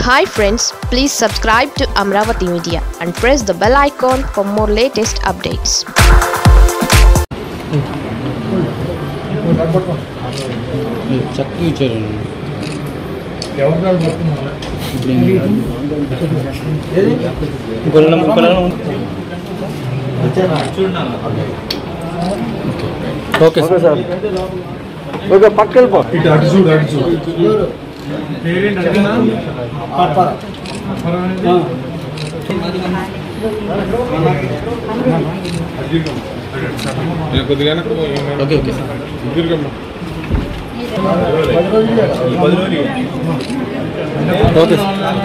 Hi friends please subscribe to Amaravati media and press the bell icon for more latest updates చక్కగా ఇచ్చారు ఇంకొక number ఇంకో number okay okay sir okay పక్క వెళ్ళిపో ఇటు అటు చూడు అటు చూడు కొద్దిగా okay okay okay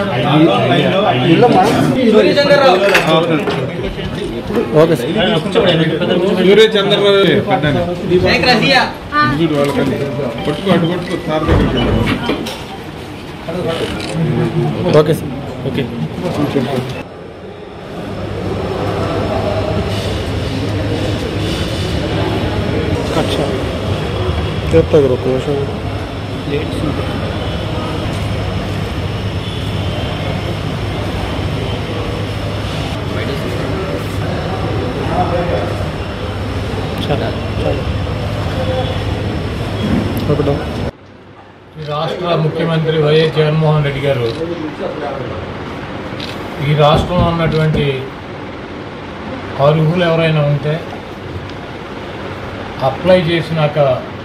okay Surya Chandrababu చూడు వాళ్ళకని పట్టుకో అటు పట్టుకో సార్ దగ్గరికి ఓకే సార్ ఓకే చెప్తా ఒక నిమిషం ఒకటో ఈ రాష్ట్ర ముఖ్యమంత్రి వైఎస్ జగన్మోహన్ రెడ్డి గారు ఈ రాష్ట్రంలో ఉన్నటువంటి అర్హులు ఎవరైనా ఉంటే అప్లై చేసినాక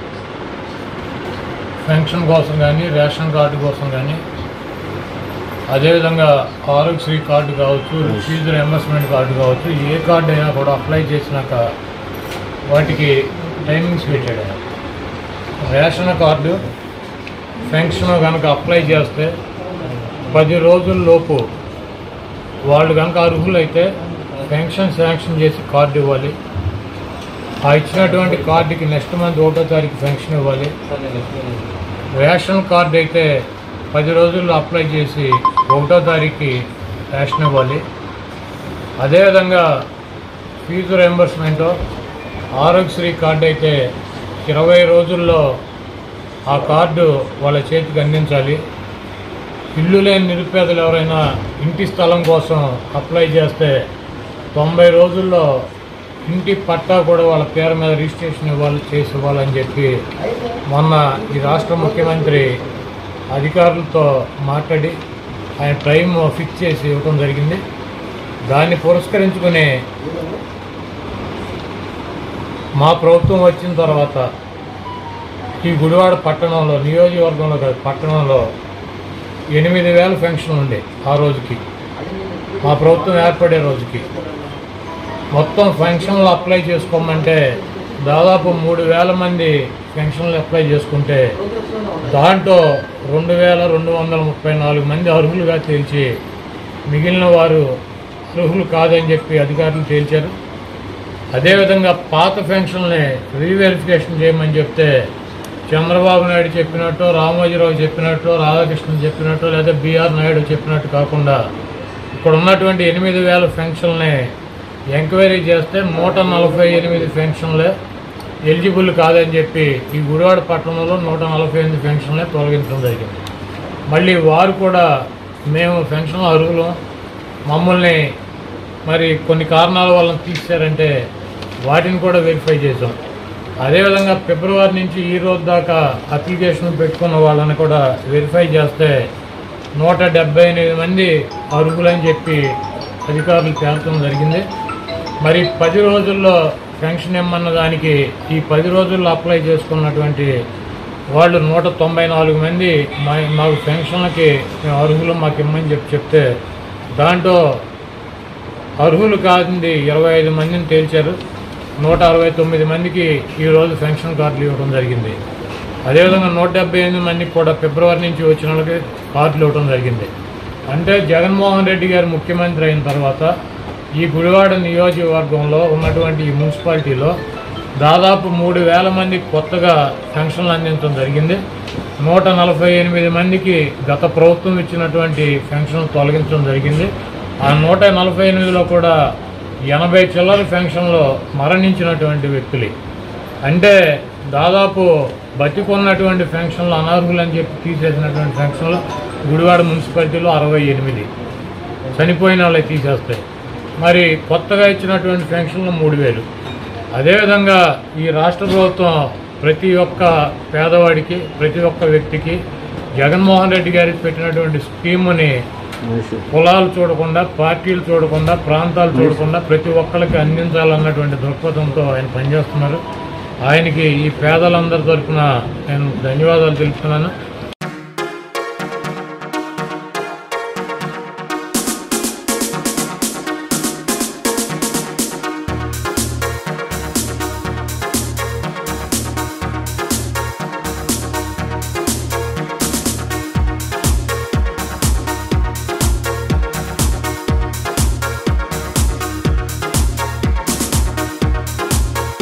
పెన్షన్ కోసం కానీ రేషన్ కార్డు కోసం కానీ అదేవిధంగా ఆరోగ్యశ్రీ కార్డు కావచ్చు ఫీజు రియంబర్స్మెంట్ కార్డు కావచ్చు ఏ కార్డు అయినా కూడా అప్లై చేసినాక వాటికి టైమింగ్స్ పెట్టాడు ఆయన. రేషన్ కార్డు పెన్షన్ కనుక అప్లై చేస్తే పది రోజుల్లోపు వాళ్ళు కనుక అర్హులైతే పెన్షన్ శాంక్షన్ చేసి కార్డు ఇవ్వాలి ఆ ఇచ్చినటువంటి కార్డుకి నెక్స్ట్ మంత్ ఒకటో తారీఖు పెన్షన్ ఇవ్వాలి రేషన్ కార్డు అయితే పది రోజుల్లో అప్లై చేసి ఒకటో తారీఖుకి రేషన్ ఇవ్వాలి అదేవిధంగా ఫీజు రియంబర్స్మెంట్ ఆరోగ్యశ్రీ కార్డు అయితే ఇరవై రోజుల్లో ఆ కార్డు వాళ్ళ చేతికి అందించాలి ఇల్లు లేని నిరుపేదలు ఎవరైనా ఇంటి స్థలం కోసం అప్లై చేస్తే తొంభై రోజుల్లో ఇంటి పట్టా కూడా వాళ్ళ పేరు మీద రిజిస్ట్రేషన్ ఇవ్వాలి చేసి ఇవ్వాలని చెప్పి మొన్న ఈ రాష్ట్ర ముఖ్యమంత్రి అధికారులతో మాట్లాడి ఆయన టైం ఫిక్స్ చేసి ఇవ్వడం జరిగింది దాన్ని పురస్కరించుకుని మా ప్రభుత్వం వచ్చిన తర్వాత ఈ గుడివాడ పట్టణంలో నియోజకవర్గంలో కాదు పట్టణంలో ఎనిమిది వేల పెన్షన్ ఉండే ఆ రోజుకి మా ప్రభుత్వం ఏర్పడే రోజుకి మొత్తం పెన్షన్లు అప్లై చేసుకోమంటే దాదాపు మూడు వేల మంది పెన్షన్లు అప్లై చేసుకుంటే దాంట్లో రెండు వేల రెండు వందల ముప్పై నాలుగు మంది అర్హులుగా తేల్చి మిగిలిన వారు అర్హులు కాదని చెప్పి అధికారులు తేల్చారు అదేవిధంగా పాత పెన్షన్ని రీవెరిఫికేషన్ చేయమని చెప్తే చంద్రబాబు నాయుడు చెప్పినట్టు రామోజీరావు చెప్పినట్టు రాధాకృష్ణన్ చెప్పినట్టు లేదా బీఆర్ నాయుడు చెప్పినట్టు కాకుండా ఇక్కడ ఉన్నటువంటి ఎనిమిది వేల పెన్షన్ని ఎంక్వైరీ చేస్తే నూట నలభై ఎనిమిది పెన్షన్లే ఎలిజిబుల్ కాదని చెప్పి ఈ గుడివాడ పట్టణంలో నూట నలభై ఎనిమిది పెన్షన్లే తొలగించడం జరిగింది మళ్ళీ వారు కూడా మేము పెన్షన్ అర్హులు మమ్మల్ని మరి కొన్ని కారణాల వల్ల తీశారంటే వాటిని కూడా వెరిఫై చేసాం అదేవిధంగా ఫిబ్రవరి నుంచి ఈ రోజు దాకా అప్లికేషన్ పెట్టుకున్న వాళ్ళని కూడా వెరిఫై చేస్తే నూట డెబ్బై ఎనిమిది మంది అర్హులని చెప్పి అధికారులు తేల్చడం జరిగింది మరి పది రోజుల్లో పెన్షన్ ఇమ్మన్న దానికి ఈ పది రోజుల్లో అప్లై చేసుకున్నటువంటి వాళ్ళు నూట తొంభై నాలుగు మంది మా మాకు పెన్షన్లకి మేము అర్హులు మాకు ఇమ్మని చెప్పి చెప్తే దాంట్లో అర్హులు కాదండి ఇరవై ఐదు మందిని తేల్చారు నూట అరవై తొమ్మిది మందికి ఈరోజు పెన్షన్ కార్డులు ఇవ్వడం జరిగింది అదేవిధంగా నూట డెబ్బై ఎనిమిది మందికి కూడా ఫిబ్రవరి నుంచి వచ్చిన వాళ్ళకి కార్డులు ఇవ్వడం జరిగింది అంటే జగన్మోహన్ రెడ్డి గారు ముఖ్యమంత్రి అయిన తర్వాత ఈ గుడివాడ నియోజకవర్గంలో ఉన్నటువంటి ఈ మున్సిపాలిటీలో దాదాపు మూడు వేల మంది కొత్తగా పెన్షన్లు అందించడం జరిగింది నూట నలభై ఎనిమిది మందికి గత ప్రభుత్వం ఇచ్చినటువంటి పెన్షన్ తొలగించడం జరిగింది ఆ నూట నలభై ఎనిమిదిలో కూడా ఎనభై చిల్లర పెన్షన్లో మరణించినటువంటి వ్యక్తులు అంటే దాదాపు బతికున్నటువంటి ఫెన్షన్లు అనర్హులు అని చెప్పి తీసేసినటువంటి ఫెన్షన్లు గుడివాడ మున్సిపాలిటీలో అరవై ఎనిమిది చనిపోయిన వాళ్ళకి తీసేస్తాయి మరి కొత్తగా ఇచ్చినటువంటి పెన్షన్లు మూడు వేలు అదేవిధంగా ఈ రాష్ట్ర ప్రభుత్వం ప్రతి ఒక్క పేదవాడికి ప్రతి ఒక్క వ్యక్తికి జగన్మోహన్ రెడ్డి గారికి పెట్టినటువంటి స్కీముని కులాలు చూడకుండా పార్టీలు చూడకుండా ప్రాంతాలు చూడకుండా ప్రతి ఒక్కరికి అందించాలన్నటువంటి దృక్పథంతో ఆయన పనిచేస్తున్నారు ఆయనకి ఈ పేదలందరి తరఫున నేను ధన్యవాదాలు తెలుపుతున్నాను